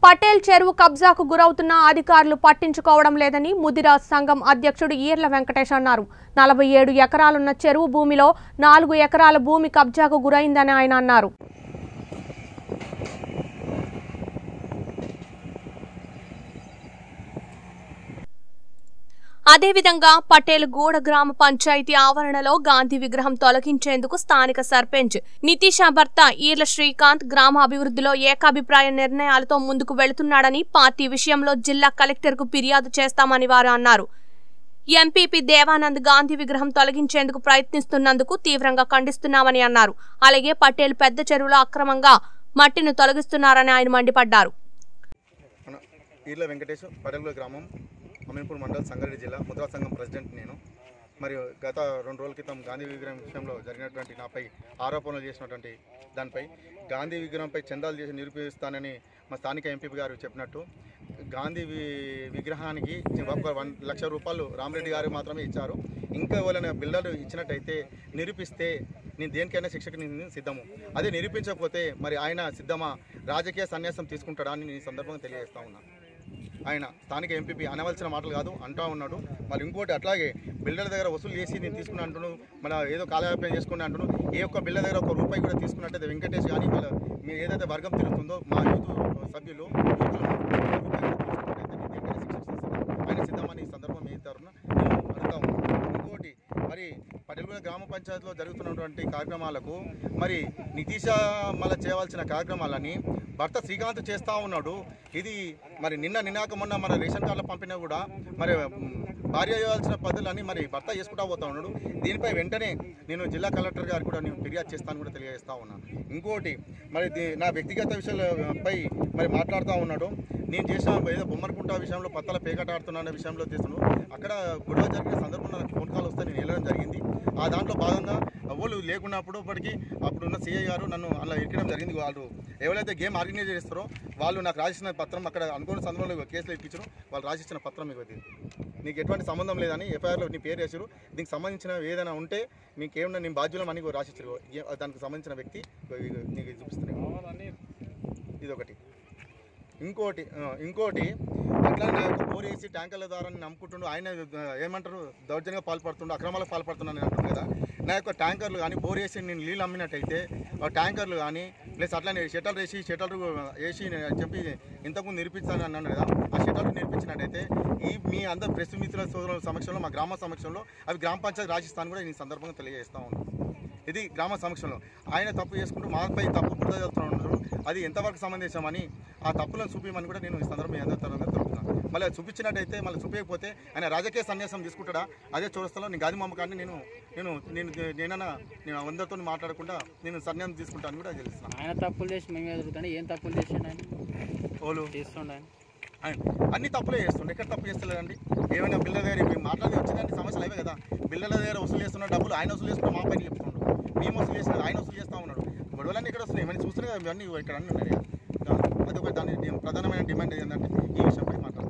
పటేల్ చెరువు కబ్జాకు గురవుతున్న అధికారులు పట్టించుకోవడం లేదని ముదిరాజ్ సంఘం అధ్యక్షుడు ఈర్ల వెంకటేష్ అన్నారు నలభై ఏడు ఎకరాలున్న చెరువు భూమిలో నాలుగు ఎకరాల భూమి కబ్జాకు గురైందని ఆయన అన్నారు అదేవిధంగా పటేల్ గూడ గ్రామ పంచాయతీ ఆవరణలో గాంధీ విగ్రహం తొలగించేందుకు స్థానిక సర్పంచ్ నితీషా భర్త ఈర్ల శ్రీకాంత్ గ్రామ అభివృద్ధిలో ఏకాభిప్రాయ నిర్ణయాలతో ముందుకు వెళుతున్నాడని పార్టీ విషయంలో జిల్లా కలెక్టర్కు ఫిర్యాదు చేస్తామని వారు అన్నారు ఎంపీపీ దేవానంద్ గాంధీ విగ్రహం తొలగించేందుకు ప్రయత్నిస్తున్నందుకు తీవ్రంగా ఖండిస్తున్నామని అన్నారు అలాగే పటేల్ పెద్ద చెరువులో అక్రమంగా మట్టిని తొలగిస్తున్నారని ఆయన మండిపడ్డారు మన ఈర్ల వెంకటేష్ పడగల గ్రామం అమీన్పూర్ మండల్ సంగారెడ్డి జిల్లా ముద్రా సంఘం ప్రెసిడెంట్ నేను మరియు గత రెండు రోజుల క్రితం గాంధీ విగ్రహం విషయంలో జరిగినటువంటి నాపై ఆరోపణలు చేసినటువంటి దానిపై గాంధీ విగ్రహంపై చందాలు చేసి నిరూపిస్తానని మా స్థానిక ఎంపీ గారు చెప్పినట్టు గాంధీ వి- విగ్రహానికి ఒక వన్ లక్ష రూపాయలు రామరెడ్డి గారు మాత్రమే ఇచ్చారు ఇంకా ఎవరైనా బిల్డర్లు ఇచ్చినట్టయితే నిరూపిస్తే నేను దేనికైనా శిక్షకు నేను సిద్ధము అదే నిరూపించకపోతే మరి ఆయన సిద్ధమా రాజకీయ సన్యాసం తీసుకుంటాడా అని నేను ఈ సందర్భంగా తెలియజేస్తా ఉన్నా ఆయన స్థానిక ఎంపీపీ అనవలసిన మాటలు కాదు అంటా ఉన్నాడు మరి ఇంకోటి అట్లాగే బిల్డర్ దగ్గర వసూలు చేసి నేను తీసుకున్నా అంటున్నాను మన ఏదో కాలయాపన చేసుకుని అంటున్నాను ఏ ఒక్క బిల్డర్ దగ్గర ఒక రూపాయి కూడా తీసుకున్నట్టయితే వెంకటేష్ కానీ వాళ్ళ మీ ఏదైతే వర్గం తిరుగుతుందో మా యూత్ సభ్యులు యువకులు రూపాయి కూడా తీసుకున్నట్టయితే నేను దేనికైనా శిక్షిస్తాను. ఆయన సిద్ధమని ఈ సందర్భం మీ తరఫున నేను అడుగుతా ఉన్నాను ఇంకోటి మరి పటేల్గూడ గ్రామ పంచాయతీలో జరుగుతున్నటువంటి కార్యక్రమాలకు మరి నితీష మళ్ళీ చేయవలసిన కార్యక్రమాలని భర్త శ్రీకాంత్ చేస్తూ ఉన్నాడు ఇది మరి నిన్న నినాక మొన్న మన రేషన్ కార్డుల పంపినా కూడా మరి మ్, భార్య చేయాల్సిన పద్ధతులన్నీ మరి భర్త చేసుకుంటా పోతా ఉన్నాడు దీనిపై వెంటనే నేను జిల్లా కలెక్టర్ గారు కూడా నేను ఫిర్యాదు చేస్తాను కూడా తెలియజేస్తా ఉన్నాను ఇంకోటి మరి దీ- నా వ్యక్తిగత విషయాలపై మరి మాట్లాడుతూ ఉన్నాడు నేను చేసిన ఏదో బొమ్మరకుంట విషయంలో పత్తల పేకట ఆడుతున్నా అనే విషయంలో చేస్తున్నాను అక్కడ గొడవ జరిగిన సందర్భంలో నాకు ఫోన్ కాల్ వస్తే నేను వెళ్ళడం జరిగింది ఆ దాంట్లో భాగంగా ఎవరు లేకున్నప్పటికీ అప్పుడు ఉన్న సీఐ గారు నన్ను అలా ఎక్కడం జరిగింది వాళ్ళు ఎవరైతే గేమ్ ఆర్గనైజ్ చేస్తారో వాళ్ళు నాకు రాసిచ్చిన పత్రం అక్కడ అనుకున్న సందర్భంలో కేసులు ఇప్పించారు వాళ్ళు రాసిచ్చిన పత్రం మీకు అది నీకు ఎటువంటి సంబంధం లేదని ఎఫ్ఐఆర్లో నీ పేరు వేసారు దీనికి సంబంధించిన ఏదైనా ఉంటే మీకు ఏమన్నా నేను బాధ్యులం అని రాసిచ్చారు ఏ- దానికి సంబంధించిన వ్యక్తి ఇగో నీకు చూపిస్తున్నాను ఇది ఒకటి ఇంకోటి ఆ, ఇంకోటి అట్లా నా యొక్క బోర్ వేసి ట్యాంకర్ల ద్వారా నేను నమ్ముకుంటుండు ఆయన ఆ, ఏమంటారు దౌర్జన్యంగా పాల్పడుతుండు అక్రమాలకు పాల్పడుతున్నాను నేను అంటారు కదా నా యొక్క ట్యాంకర్లు కానీ బోర్ వేసి నేను నీళ్ళు అమ్మినట్టయితే ఆ ట్యాంకర్లు కానీ ప్లస్ అట్లానే షటల్ వేసి షటల్ వేసి నేను చెప్పి ఇంతకుముందు నిరూపించాను అన్నాను కదా ఆ షటల్ నిరూపించినట్టయితే ఈ మీ అందరు ప్రెస్ మిత్రుల సోదరుల సమక్షంలో మా గ్రామ సమక్షంలో అవి గ్రామ పంచాయతీ రాసిస్తాను కూడా ఈ సందర్భంగా తెలియజేస్తా ఉన్నాను ఇది గ్రామ సమక్షంలో ఆయన తప్పు చేసుకుంటూ మాపై తప్పు బురద చదువుతున్నాడు అది ఎంతవరకు సంబంధించామని ఆ తప్పులను చూపించమని కూడా నేను ఈ సందర్భం మీ అందరి తరంగా తెలుపుతున్నాను మళ్ళీ చూపించినట్టయితే మళ్ళీ చూపించకపోతే ఆయన రాజకీయ సన్యాసం తీసుకుంటాడా అదే చోరస్తలో నేను గాది మమ్మకాన్ని నేను నేను నేను నేనన్నా నేను అందరితో మాట్లాడకుండా నేను సన్యాసం తీసుకుంటాను కూడా తెలుస్తున్నాను ఆయన తప్పులు చేసి మేమే ఎదుగుతాడు ఏం తప్పులు చేసిండు ఆయన ఓలు చేస్తుండ ఆయన ఆయన అన్ని తప్పులే చేస్తుండే ఎక్కడ తప్పు చేస్తలేదండి ఏమైనా బిల్డర్ దగ్గర ఇప్పుడు మాట్లాడి వచ్చిందంటే సమస్యలు అవే కదా బిల్డర్ల దగ్గర వసూలు చేస్తున్న డబ్బులు ఆయన వసూలు చేస్తున్న మా పైన చెప్తున్నాడు మేము వసూలు చేసిన ఆయన వసూలు చేస్తా ఉన్నాడు గొడవలన్నీ ఇక్కడ వస్తున్నాయి మనం చూస్తున్నాయి కదా ఇవన్నీ ఇక్కడ అన్నీ ఉన్నాయి కదా. అది ఒక దాని ప్రధానమైన డిమాండ్ ఏంటంటే ఈ విషయంపై మాట్లాడుతున్నాం